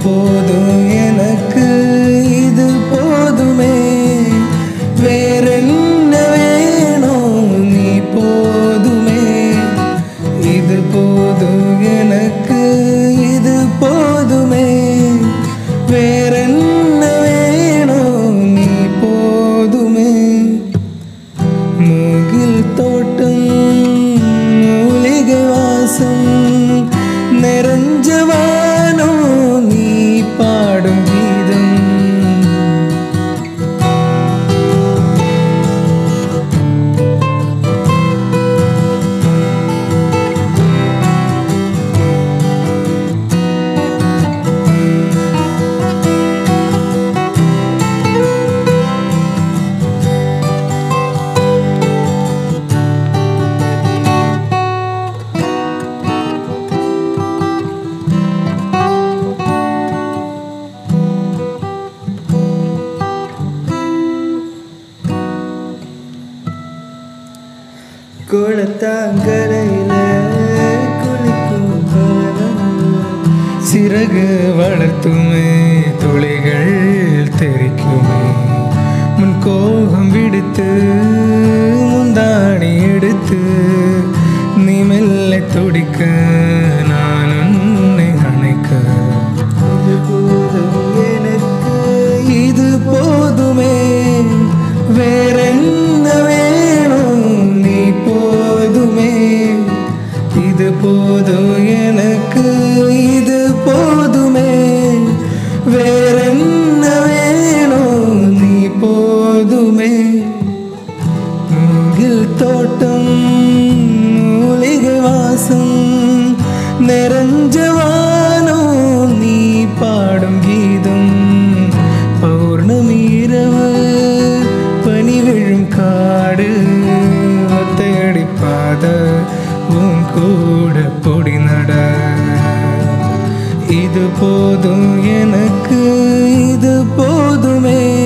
போதும் எனக்கு இது போதுமே வேறென்ன வேணும் நீ போதுமே இது போதும் எனக்கு இது போதுமே வேறென்ன வேணும் நீ போதுமே மூகில் தோட்டம் மூலிகை வாசம் நிறைஞ்சவானோ நீ பாடும் கீதம் குளத்தாங்கரையில குளிக்கும் பறவை சிறகு வளர்த்துமே துளிகள் தெரிக்குமே முன் கோபம் விடுத்து முந்தாணி எடுத்து நீ மெல்ல துடிக்க நான் உன்னை அணைக்க இது போதும் எனக்கு இது போதுமே வேறென்ன வேணும் நீ போதுமே இது போதும் எனக்கு இது போதுமே வேறென்ன வேணும் நீ போதுமே மூங்கில் தோட்டம் மூலிகை வாசம் நிறைஞ்சவானோ நீ பாடும் கீதம் பௌர்ணமி இரவு பனி விழும் காடு ஒத்தையடி பாத உன் கூட பொடி நட இது போதும் எனக்கு இது போதுமே